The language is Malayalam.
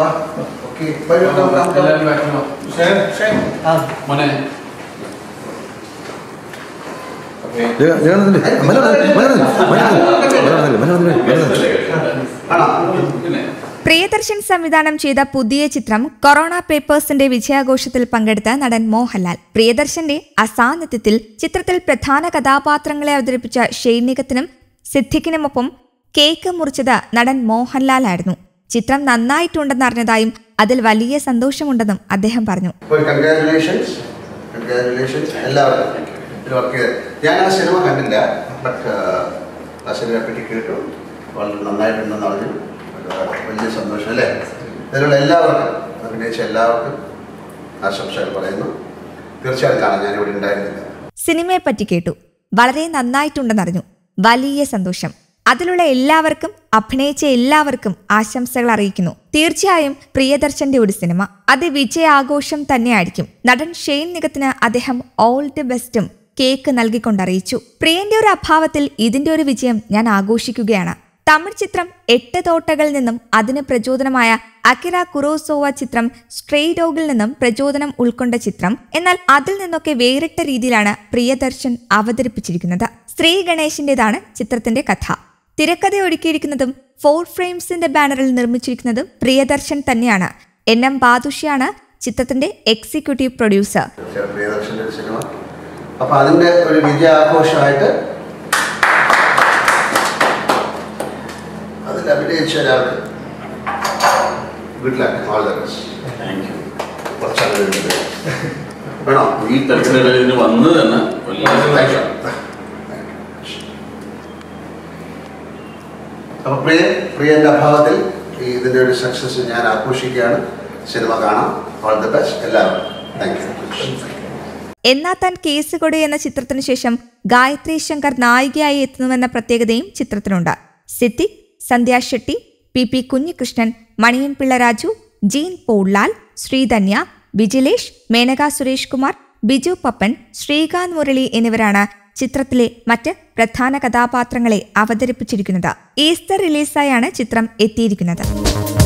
ഓക്കെ വരൂ, come, come, come. എല്ലാവരും ബാക്കിലോ മോനെ ഓക്കെ പിന്നെ പ്രിയദർശൻ സംവിധാനം ചെയ്ത പുതിയ ചിത്രം കൊറോണ പേപ്പേഴ്സിന്റെ വിജയാഘോഷത്തിൽ പങ്കെടുത്ത നടൻ മോഹൻലാൽ പ്രിയദർശന്റെ അസാന്നിധ്യത്തിൽ ചിത്രത്തിൽ പ്രധാന കഥാപാത്രങ്ങളെ അവതരിപ്പിച്ച ഷെയ്നികത്തിനും സിദ്ദിഖിനുമൊപ്പം കേക്ക് മുറിച്ചത് നടൻ മോഹൻലാലായിരുന്നു ചിത്രം നന്നായിട്ടുണ്ടെന്നറിഞ്ഞതായും അതിൽ വലിയ സന്തോഷമുണ്ടെന്നും അദ്ദേഹം പറഞ്ഞു അപ്പോൾ കൺഗ്രാറ്റുലേഷൻസ് കൺഗ്രാറ്റുലേഷൻസ് എല്ലാവർക്കും ഇത് വർക്ക് ചെയ്ത് ഞാൻ ആ സിനിമ കണ്ടില്ല ബട്ട് ആ സിനിമയെ പറ്റി കേട്ടു വളരെ നന്നായിട്ടുണ്ടെന്ന് അറിഞ്ഞു ഒരുപാട് വലിയ സന്തോഷം അല്ലേ ഇതിലുള്ള എല്ലാവർക്കും അഭിനയിച്ച എല്ലാവർക്കും ആശംസകൾ പറയുന്നു തീർച്ചയായും കാണാം ഞാനിവിടെ ഉണ്ടായിരുന്നില്ല സിനിമയെ പറ്റി കേട്ടു വളരെ നന്നായിട്ടുണ്ടെന്നറിഞ്ഞു വലിയ സന്തോഷം അതിലുള്ള എല്ലാവർക്കും അഭിനയിച്ച എല്ലാവർക്കും ആശംസകൾ അറിയിക്കുന്നു തീർച്ചയായും പ്രിയദർശന്റെ ഒരു സിനിമ അത് വിജയാഘോഷം തന്നെയായിരിക്കും നടൻ ഷെയ്ൻ നികത്തിന് അദ്ദേഹം ഓൾ ദി ബെസ്റ്റും കേക്ക് നൽകിക്കൊണ്ടറിയിച്ചു പ്രിയന്റെ ഒരു അഭാവത്തിൽ ഇതിന്റെ ഒരു വിജയം ഞാൻ ആഘോഷിക്കുകയാണ് തമിഴ് ചിത്രം എട്ട് തോട്ടകളിൽ നിന്നും അതിന് പ്രചോദനമായ അക്കിര കുറോസോവ ചിത്രം സ്ട്രേ ഡോഗിൽ നിന്നും പ്രചോദനം ഉൾക്കൊണ്ട ചിത്രം എന്നാൽ അതിൽ നിന്നൊക്കെ വേറിട്ട രീതിയിലാണ് പ്രിയദർശൻ അവതരിപ്പിച്ചിരിക്കുന്നത് ശ്രീ ഗണേശിന്റേതാണ് ചിത്രത്തിന്റെ കഥ തിരക്കഥ ഒരുക്കിയിരിക്കുന്നതും ഫോർ ഫ്രെയിംസിന്റെ ബാനറിൽ നിർമ്മിച്ചിരിക്കുന്നതും പ്രിയദർശൻ തന്നെയാണ് എൻ എം ബാദുഷിയാണ് ചിത്രത്തിന്റെ എക്സിക്യൂട്ടീവ് പ്രൊഡ്യൂസർ തീർച്ചയായും പ്രിയദർശൻ്റെ ഒരു സിനിമ അപ്പോൾ അതിൻ്റെ ഒരു വിജയാഘോഷമായിട്ട് അതിൽ അഭിനയിച്ച ഒരാൾക്ക് good luck all the best thank you കുറച്ചാൾ കഴിഞ്ഞിട്ട് വേണോ ഈ തിരക്കിനിടയിൽ ഇതിന് വന്നത് തന്നെ വലിയ Thank you. അപ്പോൾ പ്രിയ പ്രിയൻ്റെ അഭാവത്തിൽ ഈ ഇതിൻ്റെ ഒരു സക്സസ് ഞാൻ ആഘോഷിക്കുകയാണ് സിനിമ കാണാം ഓൾ ദ ബെസ്റ്റ് എല്ലാവർക്കും thank you Nna Thaan case കൊടു എന്ന ചിത്രത്തിനു ശേഷം ഗായത്രി ശങ്കർ നായികയായി എത്തുന്നുവെന്ന പ്രത്യേകതയും ചിത്രത്തിനുണ്ട് സിദ്ദിഖ് സന്ധ്യ ഷെട്ടി പി പി കുഞ്ഞികൃഷ്ണൻ മണിയൻ പിള്ള രാജു ജീൻ പോൾലാൽ ശ്രീധന്യ വിജിലേഷ് മേനക സുരേഷ് കുമാർ ബിജു പപ്പൻ ശ്രീകാന്ത് മുരളി എന്നിവരാണ് ചിത്രത്തിലെ മറ്റ് പ്രധാന കഥാപാത്രങ്ങളെ അവതരിപ്പിച്ചിരിക്കുന്നത് ഈസ്റ്റർ റിലീസായാണ് ചിത്രം എത്തിയിരിക്കുന്നത്